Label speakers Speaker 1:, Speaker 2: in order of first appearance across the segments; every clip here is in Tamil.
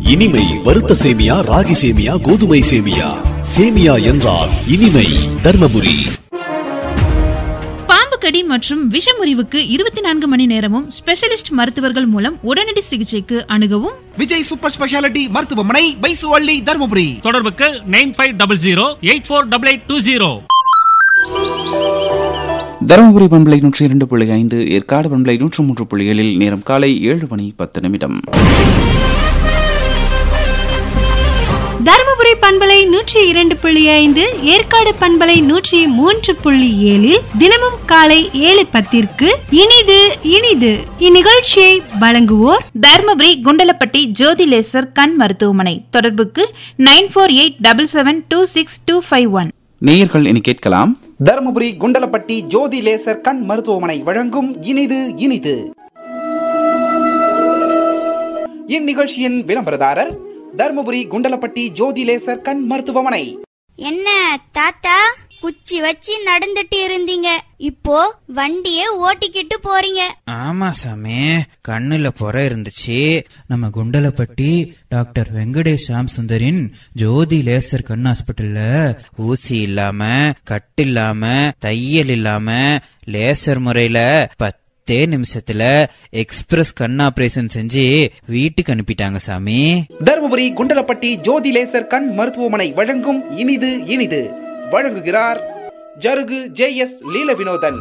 Speaker 1: இனிமை வறுத்த சேமியா ராகி சேமியா கோதுமை சேமியா சேமியா என்றால் இனிமை தர்மபுரி
Speaker 2: பாம்பு கடி மற்றும் விஷமுறிவுக்கு இருபத்தி நான்கு மணி நேரமும் ஸ்பெஷலிஸ்ட் மருத்துவர்கள் மூலம் உடனடி சிகிச்சைக்கு அணுகவும்
Speaker 3: விஜய் சூப்பர் ஸ்பெஷாலிட்டி மருத்துவமனை பைசுவள்ளி தருமபுரி
Speaker 4: தொடர்புக்கு nine five double zero eight four double eight two zero
Speaker 5: Dharmapuri பண்பலை நூற்றி இரண்டு புள்ளி ஐந்து ஏற்காடு பண்பலை நூற்று மூன்று புள்ளி ஏழில் நேரம் காலை ஏழு மணி பத்து நிமிடம்
Speaker 6: தருமபுரி பண்பலை நூற்றி இரண்டு புள்ளி ஐந்து ஏற்காடு பண்பலை நூற்றி மூன்று புள்ளி ஏழில் தினமும் காலை ஏழு பத்திற்கு இனிது இனிது இந்நிகழ்ச்சியை வழங்குவோர்
Speaker 2: தர்மபுரி குண்டலப்பட்டி ஜோதி லேசர் கண் மருத்துவமனை தொடர்புக்கு nine four eight double seven two six two five one
Speaker 5: நேயர்கள் இனி கேட்கலாம்
Speaker 3: தருமபுரி குண்டலப்பட்டி ஜோதி லேசர் கண் மருத்துவமனை வழங்கும் இனிது இனிது இந்நிகழ்ச்சியின் விளம்பரதாரர் தருமபுரி குண்டலப்பட்டி ஜோதி லேசர் கண் மருத்துவமனை
Speaker 7: என்ன தாத்தா குச்சி வச்சு நடந்துட்டு இருந்தீங்க இப்போ வண்டியே ஓட்டிக்கிட்டு போறீங்க
Speaker 8: ஆமா சாமி கண்ணுல புற இருந்துச்சு நம்ம குண்டலப்பட்டி டாக்டர் வெங்கடேஷ் சாம் சுந்தரின் ஜோதி லேசர் கண் ஹாஸ்பிட்டல்ல ஊசி இல்லாம கட்டு இல்லாம தையல் இல்லாம லேசர் முறையில பத்தே நிமிஷத்துல எக்ஸ்பிரஸ் கண் ஆபரேஷன் செஞ்சு வீட்டுக்கு அனுப்பிட்டாங்க சாமி
Speaker 3: தருமபுரி குண்டலப்பட்டி ஜோதி லேசர் கண் மருத்துவமனை வழங்கும் இனிது இனிது வழங்குகிறார் ஜருகு ஜே எஸ் லீல வினோதன்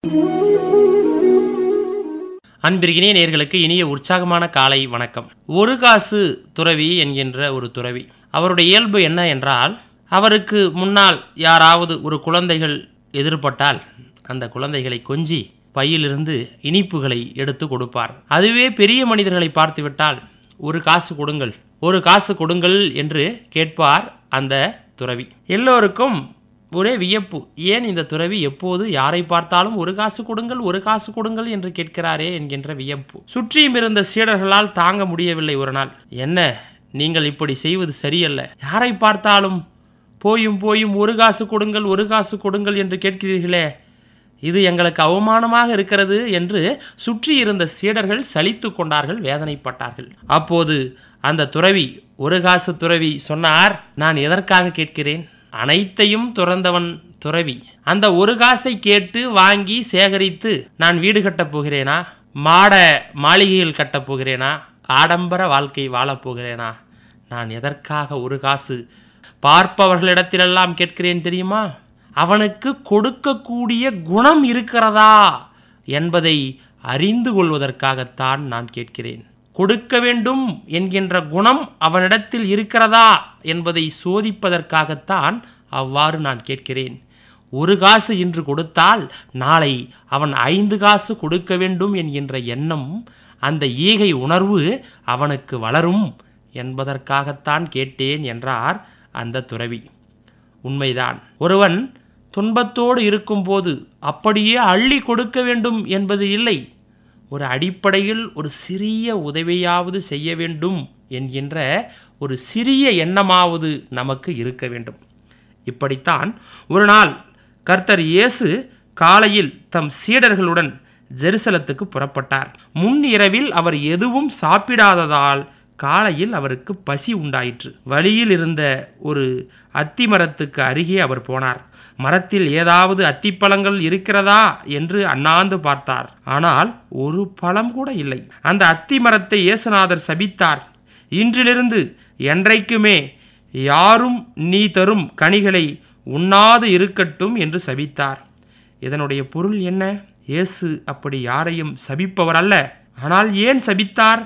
Speaker 9: அன்பிற்கினிய நேர்களுக்கு இனிய உற்சாகமான காலை வணக்கம் ஒரு காசு துறவி என்கின்ற ஒரு துறவி அவருடைய இயல்பு என்ன என்றால் அவருக்கு முன்னால் யாராவது ஒரு குழந்தைகள் எதிர்பட்டால் அந்த குழந்தைகளை கொஞ்சி பையிலிருந்து இனிப்புகளை எடுத்து கொடுப்பார் அதுவே பெரிய மனிதர்களை பார்த்துவிட்டால் ஒரு காசு கொடுங்கள் ஒரு காசு கொடுங்கள் என்று கேட்பார் அந்த துறவி எல்லோருக்கும் ஒரே வியப்பு ஏன் இந்த துறவி எப்போது யாரை பார்த்தாலும் ஒரு காசு கொடுங்கள் ஒரு காசு கொடுங்கள் என்று கேட்கிறாரே என்கின்ற வியப்பு சுற்றியும் இருந்த சீடர்களால் தாங்க முடியவில்லை ஒரு நாள் என்ன நீங்கள் இப்படி செய்வது சரியல்ல யாரை பார்த்தாலும் போயும் போயும் ஒரு காசு கொடுங்கள் ஒரு காசு கொடுங்கள் என்று கேட்கிறீர்களே இது எங்களுக்கு அவமானமாக இருக்கிறது என்று சுற்றி இருந்த சீடர்கள் சலித்து கொண்டார்கள் வேதனைப்பட்டார்கள் அப்போது அந்த துறவி ஒரு காசு துறவி சொன்னார் நான் எதற்காக கேட்கிறேன் அனைத்தையும் துறந்தவன் துறவி அந்த ஒரு காசை கேட்டு வாங்கி சேகரித்து நான் வீடு கட்டப் போகிறேனா மாட மாளிகையில் கட்டப் போகிறேனா ஆடம்பர வாழ்க்கை வாழப் போகிறேனா நான் எதற்காக ஒரு காசு பார்ப்பவர்களிடத்திலெல்லாம் கேட்கிறேன் தெரியுமா அவனுக்கு கொடுக்கக்கூடிய குணம் இருக்கிறதா என்பதை அறிந்து கொள்வதற்காகத்தான் நான் கேட்கிறேன் கொடுக்க வேண்டும் என்கின்ற குணம் அவனிடத்தில் இருக்கிறதா என்பதை சோதிப்பதற்காகத்தான் அவ்வாறு நான் கேட்கிறேன் ஒரு காசு இன்று கொடுத்தால் நாளை அவன் ஐந்து காசு கொடுக்க வேண்டும் என்கின்ற எண்ணம் அந்த ஈகை உணர்வு அவனுக்கு வளரும் என்பதற்காகத்தான் கேட்டேன் என்றார் அந்த துறவி உண்மைதான் ஒருவன் துன்பத்தோடு இருக்கும்போது அப்படியே அள்ளி கொடுக்க வேண்டும் என்பது இல்லை ஒரு அடிப்படையில் ஒரு சிறிய உதவியாவது செய்ய வேண்டும் என்கின்ற ஒரு சிறிய எண்ணமாவது நமக்கு இருக்க வேண்டும் இப்படித்தான் ஒரு நாள் கர்த்தர் இயேசு காலையில் தம் சீடர்களுடன் ஜெருசலத்துக்கு புறப்பட்டார் முன் இரவில் அவர் எதுவும் சாப்பிடாததால் காலையில் அவருக்கு பசி உண்டாயிற்று வழியில் இருந்த ஒரு அத்தி மரத்துக்கு அருகே அவர் போனார் மரத்தில் ஏதாவது அத்திப்பழங்கள் இருக்கிறதா என்று அண்ணாந்து பார்த்தார் ஆனால் ஒரு பழம் கூட இல்லை அந்த அத்தி மரத்தை இயேசுநாதர் சபித்தார் இன்றிலிருந்து என்றைக்குமே யாரும் நீ தரும் கனிகளை உண்ணாது இருக்கட்டும் என்று சபித்தார் இதனுடைய பொருள் என்ன இயேசு அப்படி யாரையும் சபிப்பவர் அல்ல ஆனால் ஏன் சபித்தார்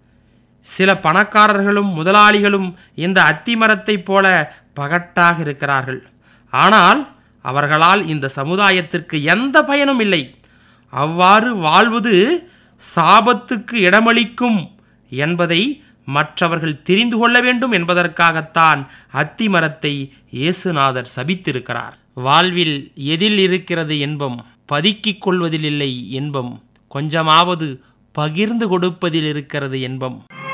Speaker 9: சில பணக்காரர்களும் முதலாளிகளும் இந்த அத்திமரத்தைப் போல பகட்டாக இருக்கிறார்கள் ஆனால் அவர்களால் இந்த சமுதாயத்திற்கு எந்த பயனும் இல்லை அவ்வாறு வாழ்வது சாபத்துக்கு இடமளிக்கும் என்பதை மற்றவர்கள் தெரிந்து கொள்ள வேண்டும் என்பதற்காகத்தான் அத்திமரத்தை இயேசுநாதர் சபித்திருக்கிறார் வாழ்வில் எதில் இருக்கிறது என்பம் பதுக்கிக் கொள்வதில் இல்லை என்பம் கொஞ்சமாவது பகிர்ந்து கொடுப்பதில் இருக்கிறது என்பம்